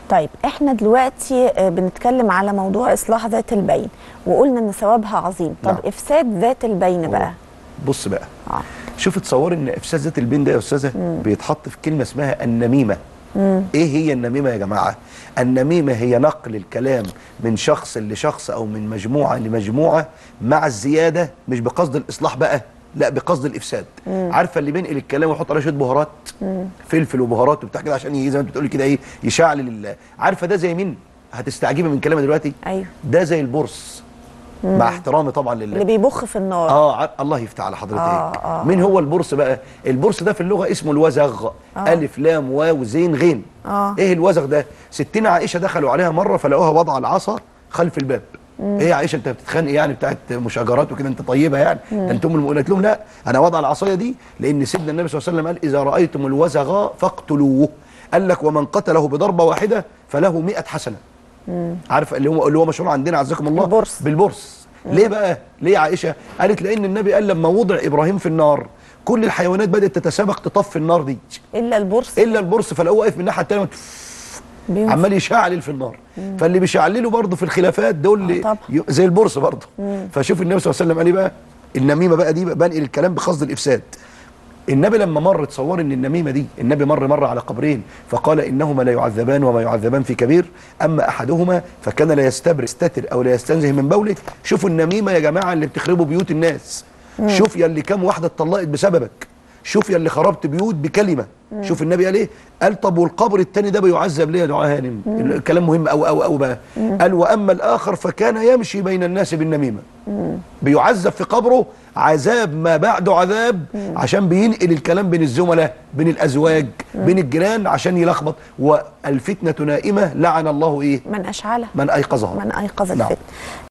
طيب احنا دلوقتي آه، بنتكلم على موضوع اصلاح ذات البين وقلنا ان ثوابها عظيم طب نعم. افساد ذات البين بقى بص بقى اه شوف تصوري ان افساد ذات البين ده يا استاذه بيتحط في كلمه اسمها النميمه ايه هي النميمه يا جماعه النميمه هي نقل الكلام من شخص لشخص او من مجموعه لمجموعه مع الزياده مش بقصد الاصلاح بقى لا بقصد الافساد عارفه اللي بينقل الكلام ويحط عليه شويه بهارات فلفل وبهارات وبتاع كده عشان ي- زي ما انت بتقولي كده ايه يشعل ال- عارفه ده زي مين هتستعجبي من كلامي دلوقتي ايوه ده زي البرص مع احترامي طبعا لله اللي بيبخ في النار اه ع- الله يفتح على حضرتك آه، آه، مين هو البرص بقى البرص ده في اللغه اسمه الوزغ آه. الف لام واو زين غين آه. ايه الوزغ ده ستنا عائشه دخلوا عليها مره فلقوها وضع العصا خلف الباب ايه يا عائشه انت بتتخانقي يعني بتاعت مشاجرات وكده انت طيبه يعني ده انتم المؤمنات قالت لهم لا انا وضع العصايه دي لان سيدنا النبي صلى الله عليه وسلم قال اذا رايتم الوزغ فاقتلوه قال لك ومن قتله بضربه واحده فله 100 حسنه عارف اللي هو اللي هو مشهور عندنا عزكم الله البرص. بالبرص ليه بقى ليه يا عائشه قالت لان النبي قال لما وضع ابراهيم في النار كل الحيوانات بدات تتسابق تطفي النار دي الا البرص الا البرص فلقوه واقف من الناحيه الثانيه بينفخ. عمال يشعلل في النار فاللي بيشعللوا برضه في الخلافات دول اللي طبعا. ي- زي البرص برضه فشوف النبي صلى الله عليه وسلم قال ايه بقى النميمه بقى دي بقى بنقل الكلام بقصد الافساد النبي لما مر تصور ان النميمه دي النبي مر مره على قبرين فقال انهما لا يعذبان وما يعذبان في كبير اما احدهما فكان لا يستبر يستتر او لا يستنزه من بوله شوفوا النميمه يا جماعه اللي بتخربوا بيوت الناس شوف يا اللي كام واحده اتطلقت بسببك شوف يا اللي خربت بيوت بكلمه شوف النبي قال ايه قال طب والقبر التاني ده بيعذب ليه يا دعاء هانم الكلام مهم او او او بقى قال واما الاخر فكان يمشي بين الناس بالنميمه بيعذب في قبره عذاب ما بعده عذاب عشان بينقل الكلام بين الزملاء بين الازواج بين الجيران عشان يلخبط والفتنه نائمه لعن الله ايه من اشعله من ايقظها من ايقظ نعم. الفتن